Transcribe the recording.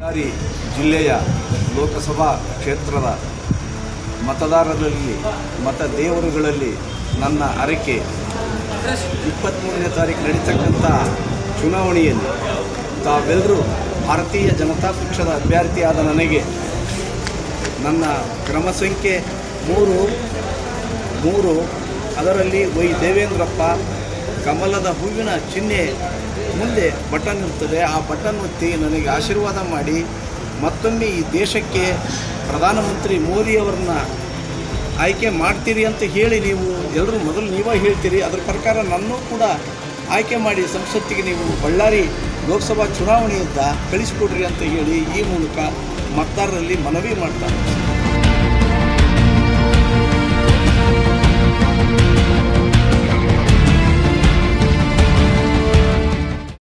ಬಳ್ಳಾರಿ ಜಿಲ್ಲೆಯ ಲೋಕಸಭಾ ಕ್ಷೇತ್ರದ ಮತದಾರರಲ್ಲಿ ಮತ ದೇವರುಗಳಲ್ಲಿ ನನ್ನ ಅರಕೆ ಇಪ್ಪತ್ತ್ಮೂರನೇ ತಾರೀಕು ನಡೀತಕ್ಕಂಥ ಚುನಾವಣೆಯಲ್ಲಿ ತಾವೆಲ್ಲರೂ ಭಾರತೀಯ ಜನತಾ ಪಕ್ಷದ ಅಭ್ಯರ್ಥಿಯಾದ ನನಗೆ ನನ್ನ ಕ್ರಮ ಸಂಖ್ಯೆ ಮೂರು ಮೂರು ಅದರಲ್ಲಿ ವೈ ದೇವೇಂದ್ರಪ್ಪ ಕಮಲದ ಹೂವಿನ ಚಿಹ್ನೆ ಮುಂದೆ ಬಟನ್ ಇರ್ತದೆ ಆ ಬಟನ್ ಒತ್ತಿ ನನಗೆ ಆಶೀರ್ವಾದ ಮಾಡಿ ಮತ್ತೊಮ್ಮೆ ಈ ದೇಶಕ್ಕೆ ಪ್ರಧಾನಮಂತ್ರಿ ಮೋದಿಯವರನ್ನ ಆಯ್ಕೆ ಮಾಡ್ತೀರಿ ಅಂತ ಹೇಳಿ ನೀವು ಎಲ್ಲರೂ ಮೊದಲು ನೀವೇ ಹೇಳ್ತೀರಿ ಅದರ ಪ್ರಕಾರ ನನ್ನೂ ಕೂಡ ಆಯ್ಕೆ ಮಾಡಿ ಸಂಸತ್ತಿಗೆ ನೀವು ಬಳ್ಳಾರಿ ಲೋಕಸಭಾ ಚುನಾವಣೆಯಿಂದ ಕಳಿಸಿಕೊಡ್ರಿ ಅಂತ ಹೇಳಿ ಈ ಮೂಲಕ ಮತದಾರರಲ್ಲಿ ಮನವಿ ಮಾಡ್ತಾರೆ